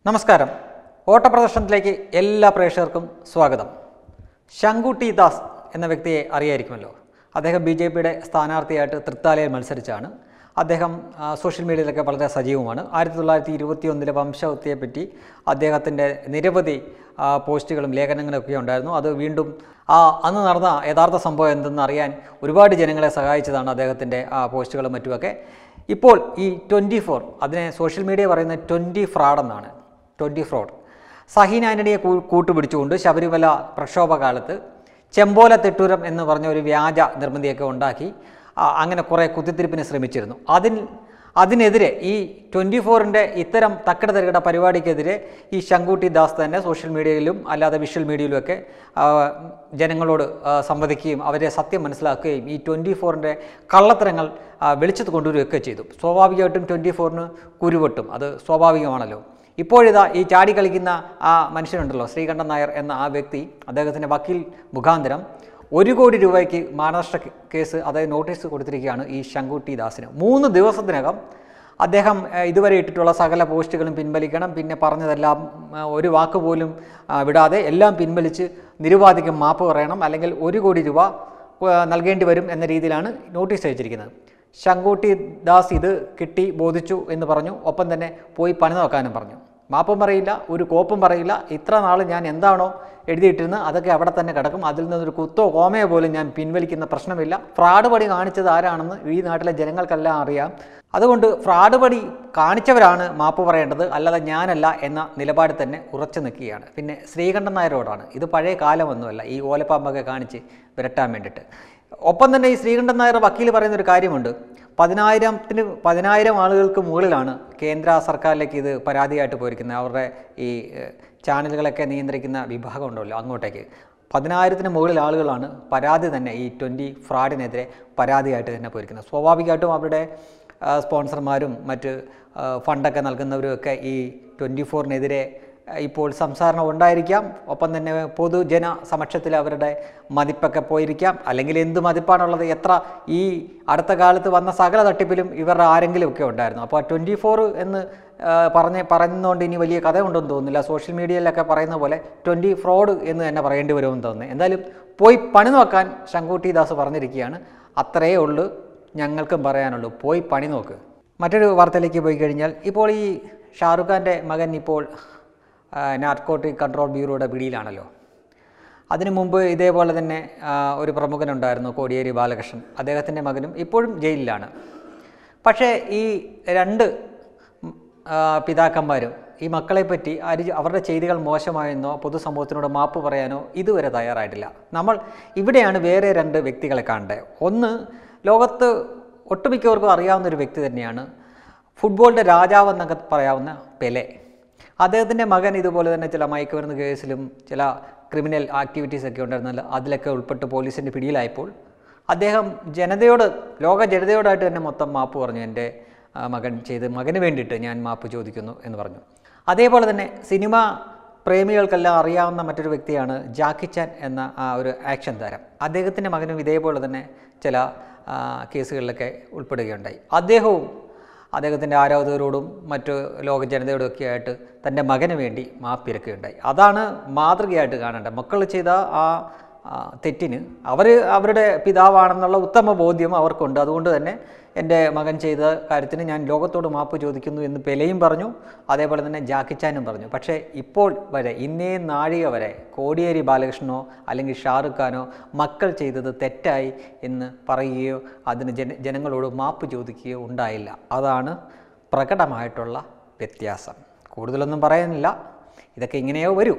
നമസ്കാരം ഓട്ടപ്രദർശനത്തിലേക്ക് എല്ലാ പ്രേക്ഷകർക്കും സ്വാഗതം ശങ്കുട്ടി ദാസ് എന്ന വ്യക്തിയെ അറിയായിരിക്കുമല്ലോ അദ്ദേഹം ബി ജെ പിയുടെ സ്ഥാനാർത്ഥിയായിട്ട് തൃത്താലയിൽ മത്സരിച്ചാണ് അദ്ദേഹം ആ, സോഷ്യൽ മീഡിയയിലൊക്കെ വളരെ സജീവമാണ് ആയിരത്തി തൊള്ളായിരത്തി ഇരുപത്തി ഒന്നിലെ വംശഹത്യയെപ്പറ്റി അദ്ദേഹത്തിൻ്റെ നിരവധി ആ, പോസ്റ്റുകളും ലേഖനങ്ങളൊക്കെ ഉണ്ടായിരുന്നു അത് വീണ്ടും ആ അന്ന് നടന്ന യഥാർത്ഥ സംഭവം എന്തെന്ന് അറിയാൻ ഒരുപാട് ജനങ്ങളെ സഹായിച്ചതാണ് അദ്ദേഹത്തിൻ്റെ ആ പോസ്റ്റുകളും മറ്റുമൊക്കെ ഇപ്പോൾ ഈ ട്വൻറ്റി ഫോർ അതിനെ സോഷ്യൽ മീഡിയ പറയുന്ന ട്വൻറ്റി ഫ്രോഡ് എന്നാണ് ട്വൻറ്റി ഫ്രോഡ് സഹീൻ ആൻ്റണിയെ കൂ കൂട്ടുപിടിച്ചുകൊണ്ട് ശബരിമല പ്രക്ഷോഭകാലത്ത് ചെമ്പോല തെട്ടൂരം എന്ന് പറഞ്ഞ ഒരു വ്യാജ നിർമ്മിതിയൊക്കെ ഉണ്ടാക്കി ആ, അങ്ങനെ കുറേ കുത്തിത്തിരിപ്പിന് ശ്രമിച്ചിരുന്നു അതിൽ അതിനെതിരെ ഈ ട്വൻറ്റി ഫോറിൻ്റെ ഇത്തരം തക്കട തരികട പരിപാടിക്കെതിരെ ഈ ശങ്കുട്ടി ദാസ് തന്നെ സോഷ്യൽ മീഡിയയിലും അല്ലാതെ വിഷ്വൽ മീഡിയയിലുമൊക്കെ ആ, ജനങ്ങളോട് ആ, സംവദിക്കുകയും അവരെ സത്യം മനസ്സിലാക്കുകയും ഈ ട്വൻറ്റി ഫോറിൻ്റെ കള്ളത്തരങ്ങൾ ആ, വെളിച്ചത്ത് കൊണ്ടുവരികയൊക്കെ ചെയ്തു സ്വാഭാവികമായിട്ടും ട്വൻറ്റി ഫോറിന് കുരുവട്ടും അത് സ്വാഭാവികമാണല്ലോ ഇപ്പോഴിതാ ഈ ചാടി കളിക്കുന്ന ആ മനുഷ്യനുണ്ടല്ലോ ശ്രീകണ്ഠൻ നായർ എന്ന ആ വ്യക്തി അദ്ദേഹത്തിൻ്റെ വക്കീൽ മുഖാന്തരം ഒരു കോടി രൂപയ്ക്ക് മഹാരാഷ്ട്ര കേസ് അതായത് നോട്ടീസ് കൊടുത്തിരിക്കുകയാണ് ഈ ശങ്കുട്ടി ദാസിന് മൂന്ന് ദിവസത്തിനകം അദ്ദേഹം ഏഹ്, ഇതുവരെ ഇട്ടിട്ടുള്ള സകല പോസ്റ്റുകളും പിൻവലിക്കണം പിന്നെ പറഞ്ഞതെല്ലാം ആ, ഒരു വാക്ക് പോലും ആ, വിടാതെ എല്ലാം പിൻവലിച്ച് നിരുപാധികം മാപ്പ് പറയണം അല്ലെങ്കിൽ ഒരു കോടി രൂപ ആ, നൽകേണ്ടി വരും എന്ന രീതിയിലാണ് നോട്ടീസ് അയച്ചിരിക്കുന്നത് ശങ്കുട്ടി ദാസ് ഇത് കിട്ടി ബോധിച്ചു എന്ന് പറഞ്ഞു ഒപ്പം തന്നെ പോയി പണി നോക്കാനും പറഞ്ഞു മാപ്പും പറയില്ല ഒരു കോപ്പും പറയില്ല ഇത്ര നാൾ ഞാൻ എന്താണോ എഴുതിയിട്ടിരുന്നത് അതൊക്കെ അവിടെ തന്നെ കിടക്കും അതിൽ നിന്നൊരു കുത്തോ കോമയോ പോലും ഞാൻ പിൻവലിക്കുന്ന പ്രശ്നമില്ല ഫ്രാഡ് പണി കാണിച്ചത് ആരാണെന്ന് ഈ നാട്ടിലെ ജനങ്ങൾക്കെല്ലാം അറിയാം അതുകൊണ്ട് ഫ്രാഡ് പണി കാണിച്ചവരാണ് മാപ്പ് പറയേണ്ടത് അല്ലാതെ ഞാനല്ല എന്ന നിലപാടിൽ തന്നെ ഉറച്ചു നിൽക്കുകയാണ് പിന്നെ ശ്രീകണ്ഠൻ നായരോടാണ് ഇത് പഴയ കാലമൊന്നുമല്ല ഈ ഓലപ്പാമ്പൊക്കെ കാണിച്ച് വിരട്ടാൻ വേണ്ടിയിട്ട് ഒപ്പം തന്നെ ഈ ശ്രീകണ്ഠൻ നായർ വക്കീൽ പറയുന്ന ഒരു കാര്യമുണ്ട് പതിനായിരത്തിന് പതിനായിരം ആളുകൾക്ക് മുകളിലാണ് കേന്ദ്ര സർക്കാരിലേക്ക് ഇത് പരാതിയായിട്ട് പോയിരിക്കുന്നത് അവരുടെ ഈ ഏഹ്, ചാനലുകളൊക്കെ നിയന്ത്രിക്കുന്ന വിഭാഗം ഉണ്ടല്ലോ അങ്ങോട്ടേക്ക് പതിനായിരത്തിന് മുകളിൽ ആളുകളാണ് പരാതി തന്നെ ഈ ട്വൻറ്റി ഫ്രോഡിനെതിരെ പരാതിയായിട്ട് തന്നെ പോയിരിക്കുന്നത് സ്വാഭാവികമായിട്ടും അവരുടെ ആ, സ്പോൺസർമാരും മറ്റ് ആ, ഫണ്ടൊക്കെ നൽകുന്നവരുമൊക്കെ ഈ ട്വൻറ്റി ഫോറിനെതിരെ ഇപ്പോൾ സംസാരണം ഉണ്ടായിരിക്കാം ഒപ്പം തന്നെ പൊതുജന സമക്ഷത്തിൽ അവരുടെ മതിപ്പൊക്കെ പോയിരിക്കാം അല്ലെങ്കിൽ എന്ത് മതിപ്പാണുള്ളത് എത്ര ഈ അടുത്ത കാലത്ത് വന്ന സകല തട്ടിപ്പിലും ഇവരുടെ ആരെങ്കിലും ഒക്കെ ഉണ്ടായിരുന്നു അപ്പോൾ ട്വൻറ്റി ഫോർ എന്ന് ആ, പറഞ്ഞ് പറയുന്നതുകൊണ്ട് ഇനി വലിയ കഥ ഉണ്ടെന്ന് തോന്നുന്നില്ല സോഷ്യൽ മീഡിയയിലൊക്കെ പറയുന്ന പോലെ ട്വൻറ്റി ഫ്രോഡ് എന്ന് തന്നെ പറയേണ്ടി വരുമെന്ന് തോന്നുന്നു എന്തായാലും പോയി പണി നോക്കാൻ ശങ്കുട്ടി ദാസ് പറഞ്ഞിരിക്കുകയാണ് അത്രയേ ഉള്ളൂ ഞങ്ങൾക്കും പറയാനുള്ളൂ പോയി പണി നോക്ക് മറ്റൊരു വാർത്തയിലേക്ക് പോയി കഴിഞ്ഞാൽ ഇപ്പോൾ ഈ ഷാറുഖ് ഖാൻ്റെ മകൻ ഇപ്പോൾ നാർക്കോട്ടിക് കൺട്രോൾ ബ്യൂറോയുടെ പിടിയിലാണല്ലോ അതിനു മുമ്പ് ഇതേപോലെ തന്നെ ആ, ഒരു പ്രമുഖനുണ്ടായിരുന്നു കോടിയേരി ബാലകൃഷ്ണൻ അദ്ദേഹത്തിൻ്റെ മകനും ഇപ്പോഴും ജയിലിലാണ് പക്ഷേ ഈ രണ്ട് ഉം, ആ, പിതാക്കന്മാരും ഈ മക്കളെപ്പറ്റി അരി അവരുടെ ചെയ്തികൾ മോശമായെന്നോ പൊതുസമൂഹത്തിനോട് മാപ്പ് പറയാനോ ഇതുവരെ തയ്യാറായിട്ടില്ല നമ്മൾ ഇവിടെയാണ് വേറെ രണ്ട് വ്യക്തികളെ കാണേണ്ടത് ഒന്ന് ലോകത്ത് ഒട്ടുമിക്കവർക്കും അറിയാവുന്ന ഒരു വ്യക്തി തന്നെയാണ് ഫുട്ബോളിൻ്റെ രാജാവ് എന്നൊക്കെ പറയാവുന്ന പെലെ അദ്ദേഹത്തിൻ്റെ മകൻ ഇതുപോലെ തന്നെ ചില മയക്കുമരുന്ന് കേസിലും ചില ക്രിമിനൽ ആക്ടിവിറ്റീസ് ഒക്കെ ഉണ്ടായിരുന്നല്ലോ അതിലൊക്കെ ഉൾപ്പെട്ട് പോലീസിൻ്റെ പിടിയിലായപ്പോൾ അദ്ദേഹം ജനതയോട് ലോക ജനതയോടായിട്ട് തന്നെ മൊത്തം മാപ്പ് പറഞ്ഞു എൻ്റെ ആ, മകൻ ചെയ്ത് മകന് വേണ്ടിയിട്ട് ഞാൻ മാപ്പ് ചോദിക്കുന്നു എന്ന് പറഞ്ഞു അതേപോലെ തന്നെ സിനിമ പ്രേമികൾക്കെല്ലാം അറിയാവുന്ന മറ്റൊരു വ്യക്തിയാണ് ജാക്കി ചാൻ എന്ന ആ ഒരു ആക്ഷൻ താരം അദ്ദേഹത്തിൻ്റെ മകനും ഇതേപോലെ തന്നെ ചില ആ, കേസുകളിലൊക്കെ ഉൾപ്പെടുകയുണ്ടായി അദ്ദേഹവും അദ്ദേഹത്തിൻ്റെ ആരാധകരോടും മറ്റ് ലോക ജനതയോടും ഒക്കെ ആയിട്ട് തൻ്റെ മകന് വേണ്ടി മാപ്പിരക്കുകയുണ്ടായി അതാണ് മാതൃകയായിട്ട് കാണേണ്ടത് മക്കൾ ചെയ്ത ആ ആ, തെറ്റിന് അവർ അവരുടെ പിതാവാണെന്നുള്ള ഉത്തമ ബോധ്യം അവർക്കുണ്ട് അതുകൊണ്ട് തന്നെ എൻ്റെ മകൻ ചെയ്ത കാര്യത്തിന് ഞാൻ ലോകത്തോട് മാപ്പ് ചോദിക്കുന്നു എന്ന് പെലയും പറഞ്ഞു അതേപോലെ തന്നെ ജാക്കിച്ചാനും പറഞ്ഞു പക്ഷേ ഇപ്പോൾ വരെ ഇന്നേ നാഴിക വരെ കോടിയേരി ബാലകൃഷ്ണനോ അല്ലെങ്കിൽ ഷാറുഖ് ഖാനോ മക്കൾ ചെയ്തത് തെറ്റായി എന്ന് പറയുകയോ അതിന് ജന ജനങ്ങളോട് മാപ്പ് ചോദിക്കുകയോ ഉണ്ടായില്ല അതാണ് പ്രകടമായിട്ടുള്ള വ്യത്യാസം കൂടുതലൊന്നും പറയാനില്ല ഇതൊക്കെ ഇങ്ങനെയോ വരൂ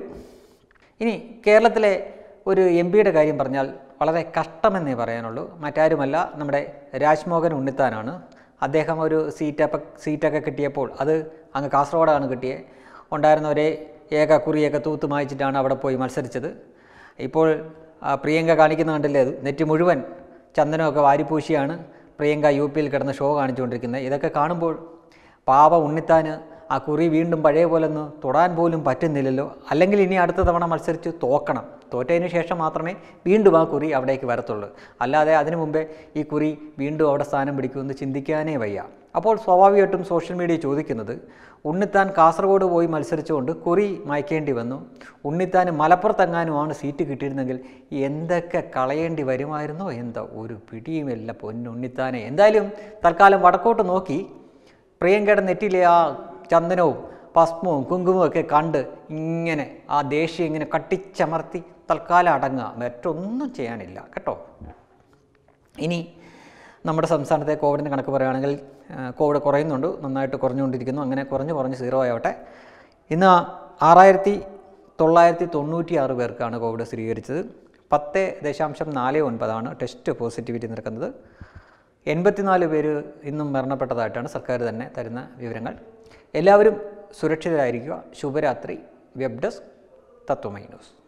ഇനി കേരളത്തിലെ ഒരു എം പിയുടെ കാര്യം പറഞ്ഞാൽ വളരെ കഷ്ടമെന്നേ പറയാനുള്ളൂ മറ്റാരുമല്ല നമ്മുടെ രാജ്മോഹൻ ഉണ്ണിത്താനാണ് അദ്ദേഹം ഒരു സീറ്റൊക്കെ സീറ്റൊക്കെ കിട്ടിയപ്പോൾ അത് അങ്ങ് കാസർഗോഡാണ് കിട്ടിയത് ഉണ്ടായിരുന്ന ഒരേ ഏക കുറിയൊക്കെ തൂത്ത് മായ്ച്ചിട്ടാണ് അവിടെ പോയി മത്സരിച്ചത് ഇപ്പോൾ ആ, പ്രിയങ്ക കാണിക്കുന്ന കണ്ടില്ലേ അത് നെറ്റ് മുഴുവൻ ചന്ദനമൊക്കെ വാരിപ്പൂശിയാണ് പ്രിയങ്ക യു പിയിൽ കിടന്ന് ഷോ കാണിച്ചുകൊണ്ടിരിക്കുന്നത് ഇതൊക്കെ കാണുമ്പോൾ പാവ ഉണ്ണിത്താന് ആ കുറി വീണ്ടും പഴയ പോലെ ഒന്ന് തൊടാൻ പോലും പറ്റുന്നില്ലല്ലോ അല്ലെങ്കിൽ ഇനി അടുത്ത തവണ മത്സരിച്ച് തോക്കണം തോറ്റതിന് ശേഷം മാത്രമേ വീണ്ടും ആ കുറി അവിടേക്ക് വരത്തുള്ളൂ അല്ലാതെ അതിനു മുമ്പേ ഈ കുറി വീണ്ടും അവിടെ സ്ഥാനം പിടിക്കുമെന്ന് ചിന്തിക്കാനേ വയ്യ അപ്പോൾ സ്വാഭാവികമായിട്ടും സോഷ്യൽ മീഡിയ ചോദിക്കുന്നത് ഉണ്ണിത്താൻ കാസർഗോഡ് പോയി മത്സരിച്ചുകൊണ്ട് കുറി മായ്ക്കേണ്ടി വന്നു ഉണ്ണിത്താൻ മലപ്പുറത്തെങ്ങാനുമാണ് സീറ്റ് കിട്ടിയിരുന്നെങ്കിൽ എന്തൊക്കെ കളയേണ്ടി വരുമായിരുന്നോ എന്തോ ഒരു പിടിയുമില്ല പൊന്നുണ്ണിത്താനെ എന്തായാലും തൽക്കാലം വടക്കോട്ട് നോക്കി പ്രിയങ്കയുടെ നെറ്റിലെ ആ ചന്ദനവും ഭസ്മവും കുങ്കുമവും ഒക്കെ കണ്ട് ഇങ്ങനെ ആ ദേഷ്യം ഇങ്ങനെ കട്ടിച്ചമർത്തി തൽക്കാലം അടങ്ങുക മറ്റൊന്നും ചെയ്യാനില്ല കേട്ടോ ഇനി നമ്മുടെ സംസ്ഥാനത്തെ കോവിഡിൻ്റെ കണക്ക് പറയുകയാണെങ്കിൽ ആ, കോവിഡ് കുറയുന്നുണ്ട് നന്നായിട്ട് കുറഞ്ഞുകൊണ്ടിരിക്കുന്നു അങ്ങനെ കുറഞ്ഞ് കുറഞ്ഞ് സീറോ ആവട്ടെ ഇന്ന് ആറായിരത്തി തൊള്ളായിരത്തി തൊണ്ണൂറ്റി ആറ് പേർക്കാണ് കോവിഡ് സ്ഥിരീകരിച്ചത് പത്ത് ദശാംശം നാല് ഒൻപതാണ് ടെസ്റ്റ് പോസിറ്റിവിറ്റി നിരക്കുന്നത് എൺപത്തിനാല് പേര് ഇന്നും മരണപ്പെട്ടതായിട്ടാണ് സർക്കാർ തന്നെ തരുന്ന വിവരങ്ങൾ എല്ലാവരും സുരക്ഷിതരായിരിക്കുക ശുഭരാത്രി വെബ് ഡെസ്ക് തത്വമൈ ന്യൂസ്